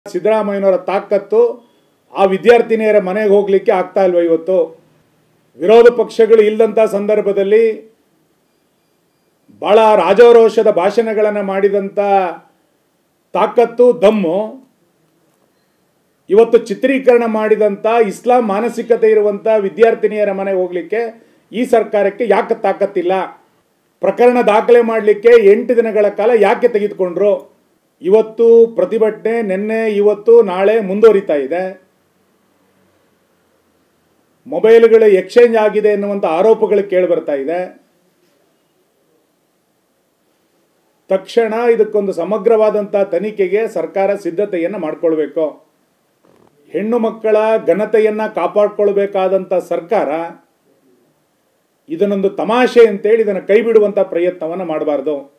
ಸಿದ್ದರಾಮಯ್ಯನವರ ತಾಕತ್ತು ಆ ವಿದ್ಯಾರ್ಥಿನಿಯರ ಮನೆಗೆ ಹೋಗ್ಲಿಕ್ಕೆ ಆಗ್ತಾ ಇಲ್ವ ಇವತ್ತು ವಿರೋಧ ಪಕ್ಷಗಳು ಇಲ್ಲದಂಥ ಸಂದರ್ಭದಲ್ಲಿ ಬಹಳ ರಾಜಾರೋಷದ ಭಾಷಣಗಳನ್ನು ಮಾಡಿದಂಥ ತಾಕತ್ತು ದಮ್ಮು ಇವತ್ತು ಚಿತ್ರೀಕರಣ ಮಾಡಿದಂಥ ಇಸ್ಲಾಂ ಮಾನಸಿಕತೆ ಇರುವಂಥ ವಿದ್ಯಾರ್ಥಿನಿಯರ ಮನೆಗೆ ಹೋಗ್ಲಿಕ್ಕೆ ಈ ಸರ್ಕಾರಕ್ಕೆ ಯಾಕೆ ತಾಕತ್ತಿಲ್ಲ ಪ್ರಕರಣ ದಾಖಲೆ ಮಾಡಲಿಕ್ಕೆ ಎಂಟು ದಿನಗಳ ಕಾಲ ಯಾಕೆ ತೆಗೆದುಕೊಂಡ್ರು ಇವತ್ತು ಪ್ರತಿಭಟನೆ ನಿನ್ನೆ ಇವತ್ತು ನಾಳೆ ಮುಂದುವರಿತಾ ಇದೆ ಮೊಬೈಲ್ಗಳು ಎಕ್ಸ್ಚೇಂಜ್ ಆಗಿದೆ ಎನ್ನುವಂಥ ಆರೋಪಗಳು ಕೇಳಿಬರ್ತಾ ಇದೆ ತಕ್ಷಣ ಇದಕ್ಕೊಂದು ಸಮಗ್ರವಾದಂಥ ತನಿಖೆಗೆ ಸರ್ಕಾರ ಸಿದ್ಧತೆಯನ್ನು ಮಾಡಿಕೊಳ್ಬೇಕು ಹೆಣ್ಣು ಮಕ್ಕಳ ಘನತೆಯನ್ನು ಕಾಪಾಡಿಕೊಳ್ಬೇಕಾದಂಥ ಸರ್ಕಾರ ಇದನ್ನೊಂದು ತಮಾಷೆ ಅಂತೇಳಿ ಇದನ್ನು ಕೈ ಬಿಡುವಂಥ ಪ್ರಯತ್ನವನ್ನು ಮಾಡಬಾರ್ದು